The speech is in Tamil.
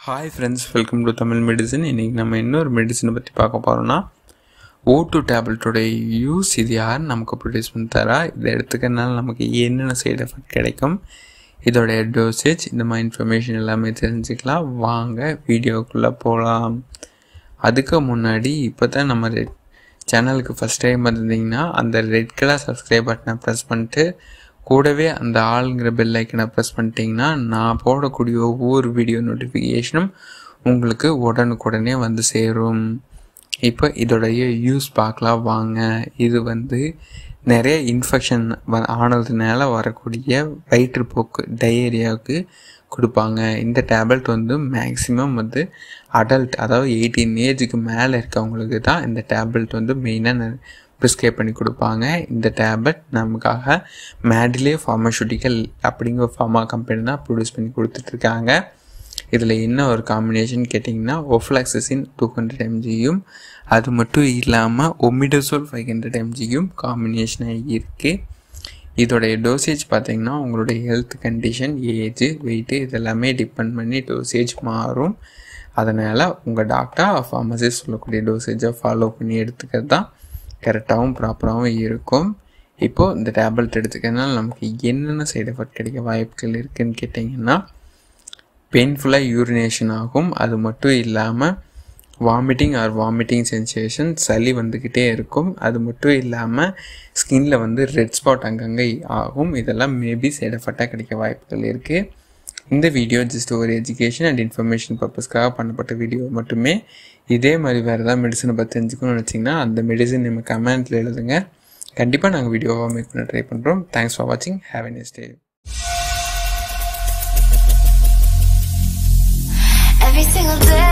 hi friends welcome to Tamil medicine இன்றைக்கி நம்ம இன்னொரு மெடிசனை பற்றி பார்க்க போகிறோம்னா ஓ டூ டேப்லெட்டோட யூஸ் இது யார் நமக்கு ப்ரொடியூஸ் பண்ணி தரா இதை எடுத்துக்கிறதுனால நமக்கு என்னென்ன சைடு எஃபெக்ட் கிடைக்கும் இதோடைய டோசேஜ் இந்த மாதிரி இன்ஃபர்மேஷன் எல்லாமே தெரிஞ்சுக்கலாம் வாங்க வீடியோக்குள்ளே போகலாம் அதுக்கு முன்னாடி இப்போ தான் நம்ம ரெட் சேனலுக்கு ஃபஸ்ட் டைம் வந்திருந்தீங்கன்னா அந்த ரெட் கலர் சப்ஸ்கிரைப் பட்டனை ப்ரெஸ் பண்ணிட்டு கூடவே அந்த ஆளுங்கிற பெல் ஐக்கனை ப்ரெஸ் பண்ணிட்டீங்கன்னா நான் போடக்கூடிய ஒவ்வொரு வீடியோ நோட்டிஃபிகேஷனும் உங்களுக்கு உடனுக்குடனே வந்து சேரும் இப்போ இதோடைய யூஸ் பார்க்கலாம் வாங்க இது வந்து நிறைய இன்ஃபெக்ஷன் வ ஆனதுனால வரக்கூடிய வயிற்றுப்போக்கு டயேரியாவுக்கு கொடுப்பாங்க இந்த டேப்லெட் வந்து மேக்ஸிமம் வந்து அடல்ட் அதாவது எயிட்டீன் ஏஜுக்கு மேலே இருக்கவங்களுக்கு தான் இந்த டேப்லெட் வந்து மெயினாக ப்ரிஸ்கிரைப் பண்ணி கொடுப்பாங்க இந்த டேப்லெட் நமக்காக மேடிலே ஃபார்மசூட்டிக்கல் அப்படிங்கிற ஃபார்மா கம்பெனி தான் ப்ரொடியூஸ் பண்ணி கொடுத்துட்ருக்காங்க இதில் என்ன ஒரு காம்பினேஷன் கேட்டிங்கன்னா ஒஃப்ளாக்சிசின் டூ ஹண்ட்ரட் எம்ஜியும் அது மட்டும் இல்லாமல் ஒமிடோசோல் ஃபைவ் ஹண்ட்ரட் எம்ஜியும் காம்பினேஷனாக இருக்குது இதோடைய டோசேஜ் பார்த்திங்கன்னா உங்களுடைய ஹெல்த் கண்டிஷன் ஏஜ் வெயிட்டு இதெல்லாமே டிபெண்ட் பண்ணி டோசேஜ் மாறும் அதனால் உங்கள் டாக்டர் ஃபார்மசிஸ்ட் சொல்லக்கூடிய டோசேஜை ஃபாலோ பண்ணி எடுத்துக்கிறது தான் கரெக்டாகவும் ப்ராப்பராகவும் இருக்கும் இப்போது இந்த டேப்லெட் எடுத்துக்கிறதுனால நமக்கு என்னென்ன சைடு எஃபெக்ட் கிடைக்க வாய்ப்புகள் இருக்குதுன்னு கேட்டிங்கன்னா பெயின்ஃபுல்லாக யூரினேஷன் ஆகும் அது மட்டும் இல்லாமல் வாமிட்டிங் ஆர் வாமிட்டிங் சென்சேஷன் சளி வந்துக்கிட்டே இருக்கும் அது மட்டும் இல்லாமல் ஸ்கின்ல வந்து ரெட் ஸ்பாட் அங்கங்கே ஆகும் இதெல்லாம் மேபி சைடு எஃபெக்டாக கிடைக்க வாய்ப்புகள் இருக்குது இந்த வீடியோ ஜஸ்ட் ஒரு எஜுகேஷன் அண்ட் இன்ஃபர்மேஷன் பர்பஸ்க்காக பண்ணப்பட்ட வீடியோ மட்டுமே இதே மாதிரி வேறு ஏதாவது மெடிசனை பற்றி தெரிஞ்சுக்கணும்னு நினச்சிங்கன்னா அந்த மெடிசன் நம்ம கமெண்ட்டில் எழுதுங்க கண்டிப்பாக நாங்கள் வீடியோவாக மேக் பண்ண ட்ரை பண்ணுறோம் தேங்க்ஸ் ஃபார் வாட்சிங் have a nice day Every single day